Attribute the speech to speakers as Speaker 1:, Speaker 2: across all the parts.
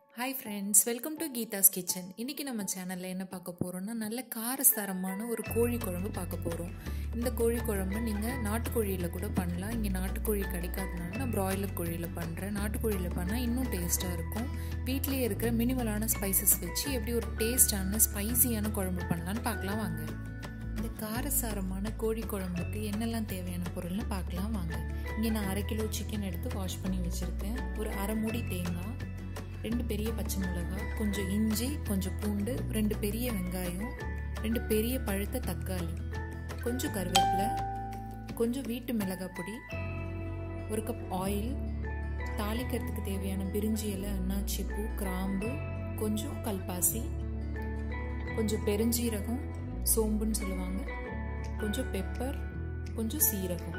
Speaker 1: hi friends welcome to Geetha's kitchen இன்றைக்கி நம்ம சேனலில் என்ன பார்க்க போகிறோம்னா நல்ல காரசாரமான ஒரு கோழி குழம்பு பார்க்க போகிறோம் இந்த கோழி குழம்பு நீங்கள் நாட்டுக்கோழியில் கூட பண்ணலாம் இங்கே நாட்டுக்கோழி கிடைக்காதனால நான் ப்ராய்லர் கோழியில் பண்ணுறேன் நாட்டுக்கோழியில் பண்ணால் இன்னும் டேஸ்ட்டாக இருக்கும் வீட்டிலேயே இருக்கிற மினிமலான ஸ்பைசஸ் வச்சு எப்படி ஒரு டேஸ்டான ஸ்பைசியான குழம்பு பண்ணலான்னு பார்க்கலாம் வாங்க இந்த காரசாரமான கோழி குழம்புக்கு என்னெல்லாம் தேவையான பொருள்னு பார்க்கலாம் வாங்க இங்கே நான் அரை கிலோ சிக்கன் எடுத்து வாஷ் பண்ணி வச்சுருக்கேன் ஒரு அரை மூடி தேங்காய் ரெண்டு பெரிய பச்சை மிளகாய் கொஞ்சம் இஞ்சி கொஞ்சம் பூண்டு ரெண்டு பெரிய வெங்காயம் ரெண்டு பெரிய பழுத்த தக்காளி கொஞ்சம் கருவேப்பிலை கொஞ்சம் வீட்டு மிளகாய் பொடி ஒரு கப் ஆயில் தாளிக்கிறதுக்கு தேவையான பிரிஞ்சி இலை அன்னாச்சி பூ கிராம்பு கொஞ்சம் கல்பாசி கொஞ்சம் பெருஞ்சீரகம் சோம்புன்னு சொல்லுவாங்க கொஞ்சம் பெப்பர் கொஞ்சம் சீரகம்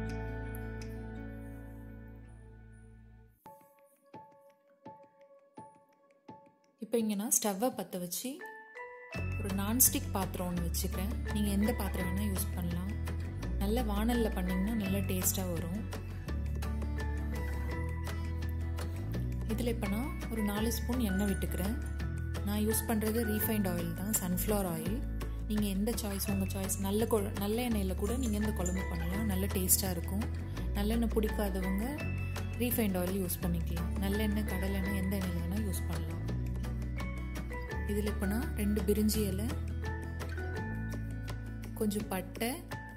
Speaker 1: இப்போ இங்கே நான் ஸ்டவ்வை பற்ற வச்சு ஒரு நான்ஸ்டிக் பாத்திரம் ஒன்று வச்சுக்கிறேன் நீங்கள் எந்த பாத்திரம் வேணால் யூஸ் பண்ணலாம் நல்ல வானலில் பண்ணிங்கன்னா நல்ல டேஸ்ட்டாக வரும் இதில் இப்போ நான் ஒரு நாலு ஸ்பூன் எண்ணெய் விட்டுக்கிறேன் நான் யூஸ் பண்ணுறது ரீஃபைண்ட் ஆயில் தான் சன்ஃப்ளவர் ஆயில் நீங்கள் எந்த சாய்ஸ் உங்கள் சாய்ஸ் நல்ல கொ நல்ல எண்ணெயில் கூட நீங்கள் இந்த குழம்பு பண்ணலாம் நல்ல டேஸ்ட்டாக இருக்கும் நல்லெண்ணெய் பிடிக்காதவங்க ரீஃபைண்ட் ஆயில் யூஸ் பண்ணிக்கலாம் நல்லெண்ணெய் கடலெண்ணெய் எந்த எண்ணெயில் வேணால் யூஸ் பண்ணலாம் இதில் இப்போ நான் ரெண்டு பிரிஞ்சி இலை கொஞ்சம் பட்டை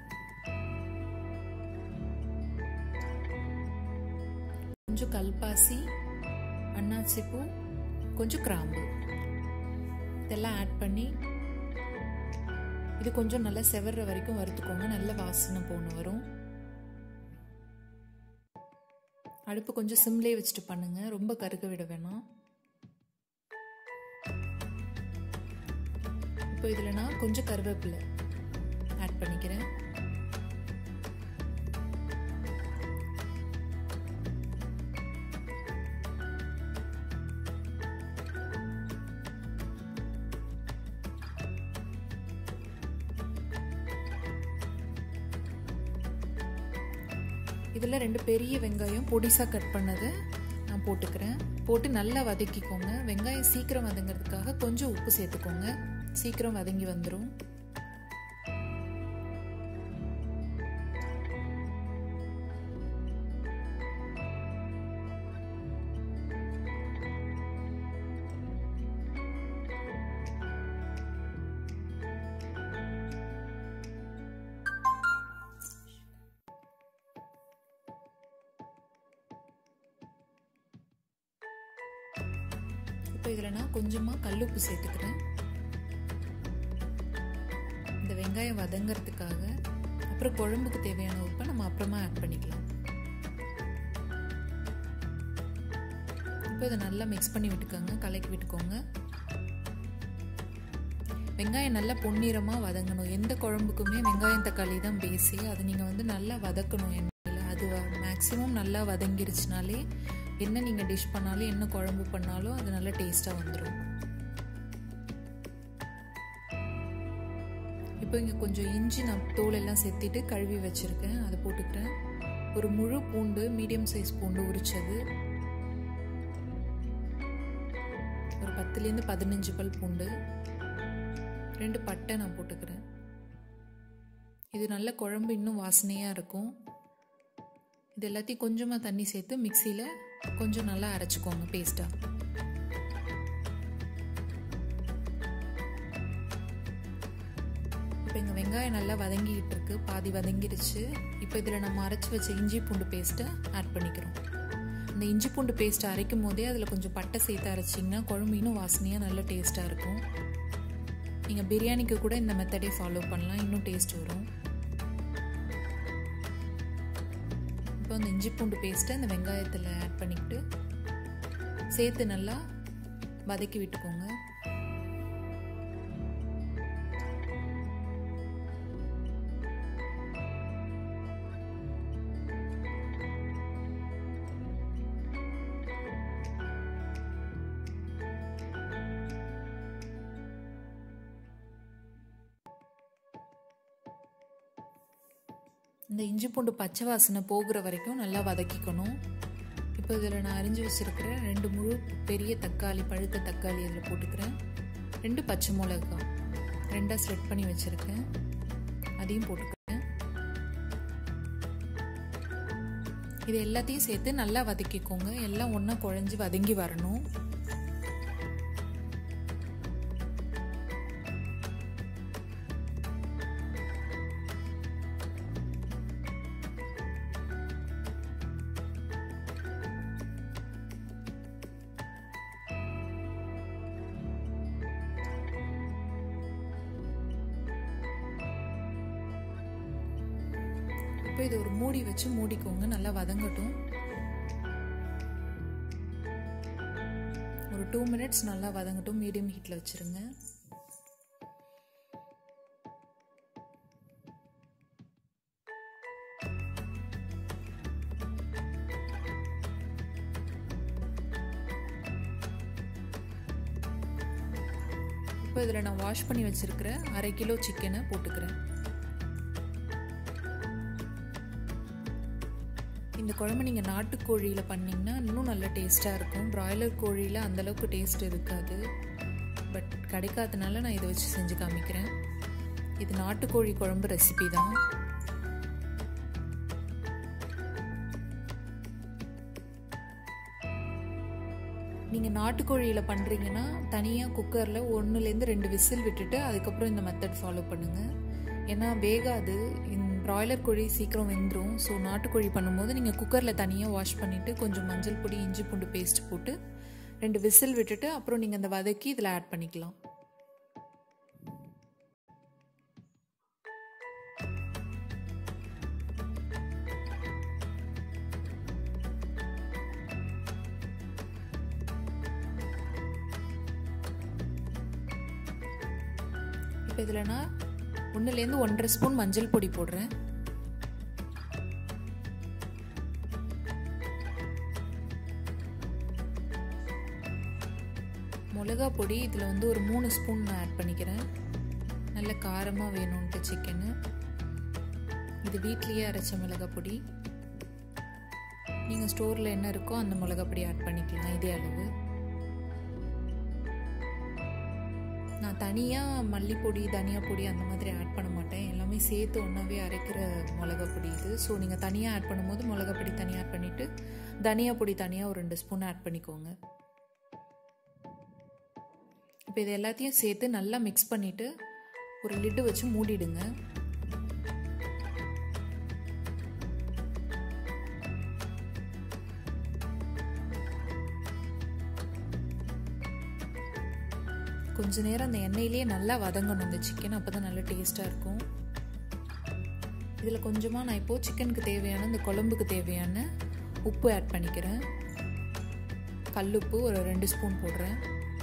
Speaker 1: கொஞ்சம் கல்பாசி அன்னாச்சி பூ கொஞ்சம் கிராம்பு இதெல்லாம் ஆட் பண்ணி இது கொஞ்சம் நல்லா செவர்ற வரைக்கும் வறுத்துக்கோங்க நல்ல வாசனை போன வரும் அடுப்பு கொஞ்சம் சிம்லேயே வச்சுட்டு பண்ணுங்க ரொம்ப கருக விட வேணாம் இப்போ இதில் நான் கொஞ்சம் கருவேப்பிலை ஆட் பண்ணிக்கிறேன் இதில் ரெண்டு பெரிய வெங்காயம் பொடிசாக கட் பண்ணதை நான் போட்டுக்கிறேன் போட்டு நல்லா வதக்கிக்கோங்க வெங்காயம் சீக்கிரம் வதங்கிறதுக்காக கொஞ்சம் உப்பு சேர்த்துக்கோங்க சீக்கிரம் வதங்கி வந்துடும் இப்போ இதில் நான் கொஞ்சமாக கல்லுப்பு சேர்த்துக்கிறேன் இந்த வெங்காயம் வதங்கிறதுக்காக அப்புறம் குழம்புக்கு தேவையான உப்பை நம்ம அப்புறமா ஆட் பண்ணிக்கலாம் இப்போ இதை நல்லா மிக்ஸ் பண்ணி விட்டுக்கோங்க கலக்கி விட்டுக்கோங்க வெங்காயம் நல்லா பொன்னிறமாக வதங்கணும் எந்த குழம்புக்குமே வெங்காயம் தக்காளி தான் பேசி அதை நீங்கள் வந்து நல்லா வதக்கணும் எண்ணெயில் அது மேக்ஸிமம் நல்லா வதங்கிருச்சுனாலே என்ன நீங்கள் டிஷ் பண்ணாலும் என்ன குழம்பு பண்ணாலும் அது நல்லா டேஸ்ட்டாக வந்துடும் இப்போ இங்கே கொஞ்சம் இஞ்சி நான் தோல் எல்லாம் செத்திட்டு கழுவி வச்சுருக்கேன் அதை போட்டுக்கிறேன் ஒரு முழு பூண்டு மீடியம் சைஸ் பூண்டு உரிச்சது ஒரு பத்துலேருந்து பதினஞ்சு பல் பூண்டு ரெண்டு பட்டை நான் போட்டுக்கிறேன் இது நல்ல குழம்பு இன்னும் வாசனையாக இருக்கும் இது எல்லாத்தையும் கொஞ்சமாக தண்ணி சேர்த்து மிக்சியில் கொஞ்சம் நல்லா அரைச்சிக்கோங்க பேஸ்ட்டாக இப்போ எங்கள் வெங்காயம் நல்லா வதங்கிக்கிட்டு இருக்கு பாதி வதங்கிடுச்சு இப்போ இதில் நம்ம அரைச்சி வச்ச இஞ்சி பூண்டு பேஸ்ட்டை ஆட் பண்ணிக்கிறோம் இந்த இஞ்சி பூண்டு பேஸ்ட்டை அரைக்கும் போதே அதில் கொஞ்சம் பட்டை சேர்த்து அரைச்சிங்கன்னா குழம்பு இன்னும் வாசனையாக நல்ல டேஸ்ட்டாக இருக்கும் நீங்கள் பிரியாணிக்கு கூட இந்த மெத்தடே ஃபாலோ பண்ணலாம் இன்னும் டேஸ்ட் வரும் இப்போ அந்த இஞ்சி பூண்டு பேஸ்ட்டை அந்த வெங்காயத்தில் ஆட் பண்ணிக்கிட்டு சேர்த்து நல்லா வதக்கி விட்டுக்கோங்க இந்த இஞ்சி பூண்டு பச்சை வாசனை போகிற வரைக்கும் நல்லா வதக்கிக்கணும் இப்போ இதில் நான் அரிஞ்சு வச்சுருக்கிற ரெண்டு முழு பெரிய தக்காளி பழுத்த தக்காளி இதில் போட்டுக்கிறேன் ரெண்டு பச்சை மிளகா ரெண்டாக ஸ்ப்ரெட் பண்ணி வச்சுருக்கேன் அதையும் போட்டுக்கிறேன் இது எல்லாத்தையும் சேர்த்து நல்லா வதக்கிக்கோங்க எல்லாம் ஒன்றா குழஞ்சி வதங்கி வரணும் இப்போ இது ஒரு மூடி வச்சு மூடிக்கோங்க நல்லா வதங்கட்டும் ஒரு டூ மினிட்ஸ் நல்லா வதங்கட்டும் மீடியம் ஹீட்டில் வச்சுருங்க இப்போ இதில் நான் வாஷ் பண்ணி வச்சுருக்கிற அரை கிலோ சிக்கனை போட்டுக்கிறேன் இந்த குழம்பு நீங்கள் நாட்டுக்கோழியில் பண்ணிங்கன்னா இன்னும் நல்ல டேஸ்ட்டாக இருக்கும் ப்ராய்லர் கோழியில் அந்தளவுக்கு டேஸ்ட் இருக்காது பட் கிடைக்காதனால நான் இதை வச்சு செஞ்சு காமிக்கிறேன் இது நாட்டுக்கோழி குழம்பு ரெசிபி தான் நீங்கள் நாட்டுக்கோழியில் பண்ணுறீங்கன்னா தனியாக குக்கரில் ஒன்றுலேருந்து ரெண்டு விசில் விட்டுட்டு அதுக்கப்புறம் இந்த மெத்தட் ஃபாலோ பண்ணுங்கள் ஏன்னா வேகாது இந்த ப்ராய்லர் கோழி சீக்கிரம் வெந்துடும் ஸோ நாட்டுக்கோழி பண்ணும்போது நீங்கள் குக்கரில் தனியாக வாஷ் பண்ணிவிட்டு கொஞ்சம் மஞ்சள் பொடி இஞ்சி பூண்டு பேஸ்ட் போட்டு ரெண்டு விசில் விட்டுட்டு அப்புறம் நீங்கள் அந்த வதக்கி இதில் ஆட் பண்ணிக்கலாம் இப்போ இதில் நான் ஒன்றுலேருந்து ஒன்றரை ஸ்பூன் மஞ்சள் பொடி போடுறேன் மிளகா பொடி இதில் வந்து ஒரு மூணு ஸ்பூன் நான் ஆட் பண்ணிக்கிறேன் நல்ல காரமாக வேணும்ன்ட்டு சிக்கனு இது வீட்லேயே அரைச்ச மிளகா பொடி நீங்கள் ஸ்டோரில் என்ன இருக்கோ அந்த மிளகா பொடி ஆட் பண்ணிக்கலாம் இதே அளவு நான் தனியாக மல்லிப்பொடி தனியா பொடி அந்த மாதிரி ஆட் பண்ண மாட்டேன் எல்லாமே சேர்த்து ஒன்றாவே அரைக்கிற மிளகா பொடி இது ஸோ நீங்கள் தனியாக ஆட் பண்ணும்போது மிளகா பொடி தனியாக ஆட் பண்ணிவிட்டு தனியா பொடி தனியாக ஒரு ரெண்டு ஸ்பூன் ஆட் பண்ணிக்கோங்க இப்போ இது எல்லாத்தையும் சேர்த்து நல்லா மிக்ஸ் பண்ணிவிட்டு ஒரு லிட்டு வச்சு மூடிடுங்க கொஞ்ச நேரம் அந்த எண்ணெயிலேயே நல்லா வதங்கணும் இந்த சிக்கன் அப்போ தான் நல்லா டேஸ்ட்டாக இருக்கும் இதில் கொஞ்சமாக நான் இப்போது சிக்கனுக்கு தேவையான இந்த குழம்புக்கு தேவையான உப்பு ஆட் பண்ணிக்கிறேன் கல்லுப்பு ஒரு ரெண்டு ஸ்பூன் போடுறேன்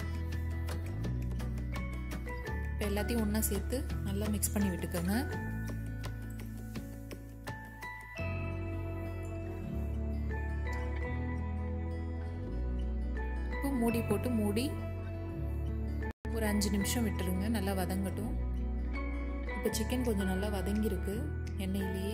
Speaker 1: இப்போ எல்லாத்தையும் ஒன்றா சேர்த்து நல்லா மிக்ஸ் பண்ணி விட்டுக்கோங்க இப்போ மூடி போட்டு மூடி ஒரு அஞ்சு நிமிஷம் விட்டுருங்க நல்லா வதங்கட்டும் இப்போ சிக்கன் கொஞ்சம் நல்லா வதங்கியிருக்கு எண்ணெயிலேயே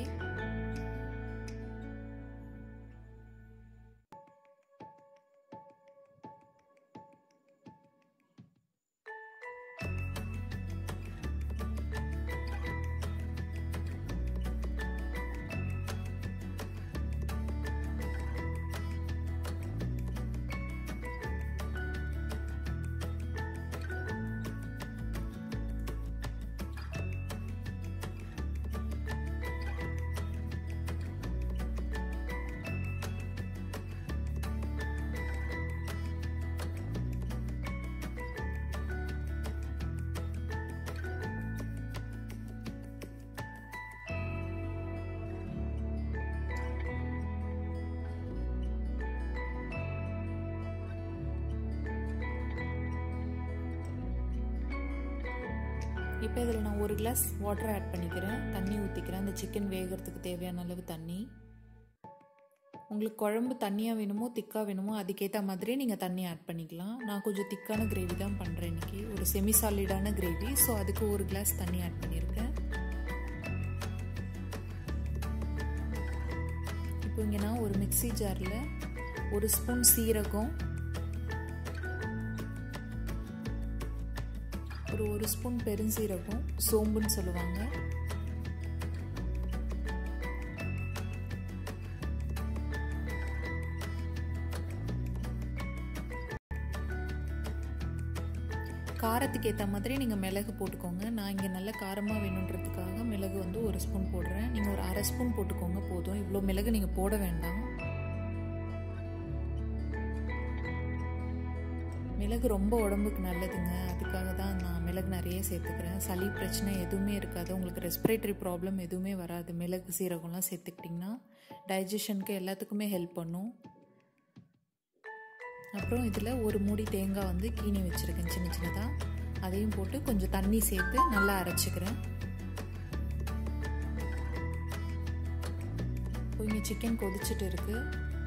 Speaker 1: இப்போ இதில் நான் ஒரு கிளாஸ் வாட்டர் ஆட் பண்ணிக்கிறேன் தண்ணி ஊற்றிக்கிறேன் அந்த சிக்கன் வேகிறதுக்கு தேவையான அளவு தண்ணி உங்களுக்கு குழம்பு தண்ணியாக வேணுமோ திக்காக வேணுமோ அதுக்கேற்ற மாதிரி நீங்கள் தண்ணி ஆட் பண்ணிக்கலாம் நான் கொஞ்சம் திக்கான கிரேவி தான் பண்ணுறேன் இன்றைக்கி ஒரு செமி சாலிடான கிரேவி ஸோ அதுக்கு ஒரு கிளாஸ் தண்ணி ஆட் பண்ணியிருக்கேன் இப்போ இங்கே நான் ஒரு மிக்சி ஜாரில் ஒரு ஸ்பூன் சீரகம் ஒரு ஒரு ஸ்பூன் பெருஞ்சீரகம் சோம்புன்னு சொல்லுவாங்க காரத்துக்கு ஏற்ற மாதிரி நீங்கள் மிளகு போட்டுக்கோங்க நான் இங்கே நல்ல காரமாக வேணுன்றதுக்காக மிளகு வந்து ஒரு ஸ்பூன் போடுறேன் நீங்கள் ஒரு அரை ஸ்பூன் போட்டுக்கோங்க போதும் இவ்வளோ மிளகு நீங்கள் போட வேண்டாம் மிளகு ரொம்ப உடம்புக்கு நல்லதுங்க அதுக்காக தான் நான் மிளகு நிறைய சேர்த்துக்கிறேன் சளி பிரச்சனை எதுவுமே இருக்காது உங்களுக்கு ரெஸ்பிரேட்டரி ப்ராப்ளம் எதுவுமே வராது மிளகு சீரகம்லாம் சேர்த்துக்கிட்டிங்கன்னா டைஜஷனுக்கு எல்லாத்துக்குமே ஹெல்ப் பண்ணும் அப்புறம் இதில் ஒரு மூடி தேங்காய் வந்து கீனி வச்சுருக்கேன் சின்ன சின்னதாக அதையும் போட்டு கொஞ்சம் தண்ணி சேர்த்து நல்லா அரைச்சிக்கிறேன் இங்கே சிக்கன் கொதிச்சுட்டு இருக்குது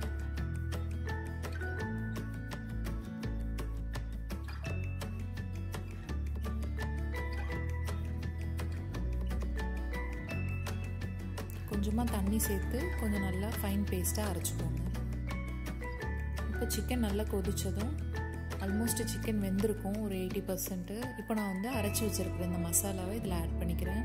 Speaker 1: கொஞ்சமாக தண்ணி சேர்த்து கொஞ்சம் நல்லா ஃபைன் பேஸ்ட்டாக அரைச்சிக்கோங்க இப்போ சிக்கன் நல்லா கொதித்ததும் ஆல்மோஸ்ட் சிக்கன் வெந்திருக்கும் ஒரு எயிட்டி பர்சன்ட்டு இப்போ நான் வந்து அரைச்சி வச்சுருக்கிற இந்த மசாலாவை இதில் ஆட் பண்ணிக்கிறேன்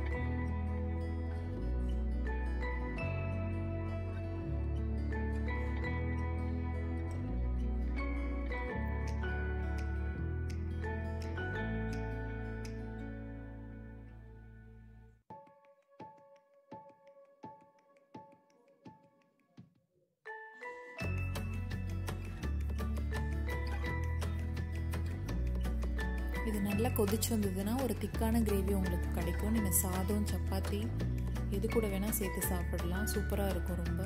Speaker 1: இது நல்லா கொதிச்சு வந்ததுன்னா ஒரு திக்கான கிரேவி உங்களுக்கு கிடைக்கும் நீங்கள் சாதம் சப்பாத்தி எது கூட வேணால் சேர்த்து சாப்பிடலாம் சூப்பராக இருக்கும் ரொம்ப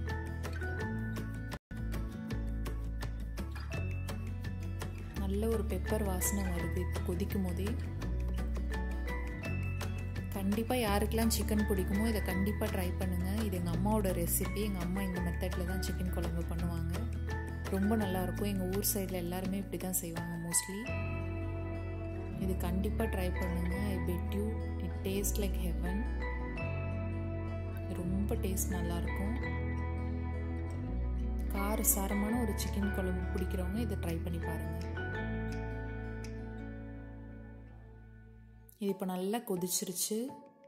Speaker 1: நல்ல ஒரு பெப்பர் வாசனை வருது இப்போ கொதிக்கும் போதே கண்டிப்பாக யாருக்கெல்லாம் சிக்கன் பிடிக்குமோ இதை கண்டிப்பாக ட்ரை பண்ணுங்கள் இது எங்கள் அம்மாவோட ரெசிபி எங்கள் அம்மா இந்த மெத்தடில் தான் சிக்கன் குழம்பு பண்ணுவாங்க ரொம்ப நல்லாயிருக்கும் எங்கள் ஊர் சைடில் எல்லாருமே இப்படி தான் செய்வாங்க மோஸ்ட்லி இது கண்டிப்பாக ட்ரை பண்ணுங்கள் I bet you it taste like heaven ரொம்ப டேஸ்ட் நல்லாயிருக்கும் கார சாரமான ஒரு சிக்கன் குழம்பு பிடிக்கிறவங்க இதை ட்ரை பண்ணி பாருங்கள் இது இப்போ நல்லா கொதிச்சிருச்சு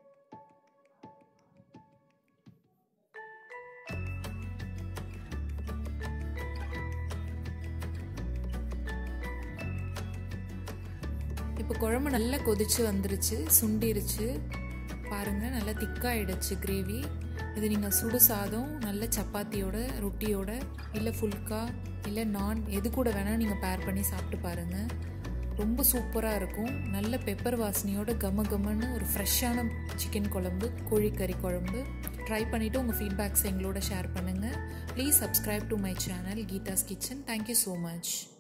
Speaker 1: இப்போ குழம்பு நல்லா கொதிச்சு வந்துருச்சு சுண்டிருச்சு பாருங்கள் நல்லா திக்காயிடுச்சு கிரேவி இது நீங்கள் சுடு சாதம் நல்ல சப்பாத்தியோட ரொட்டியோட இல்லை ஃபுல்கா இல்லை நான் எது கூட வேணால் நீங்கள் பேர் பண்ணி சாப்பிட்டு பாருங்கள் ரொம்ப சூப்பராக இருக்கும் நல்ல பெப்பர் வாசனையோட கம கமன்னு ஒரு ஃப்ரெஷ்ஷான சிக்கன் குழம்பு கோழிக்கறி குழம்பு ட்ரை பண்ணிவிட்டு உங்கள் ஃபீட்பேக்ஸ் எங்களோட ஷேர் பண்ணுங்கள் please subscribe to my channel Geetha's kitchen thank you so much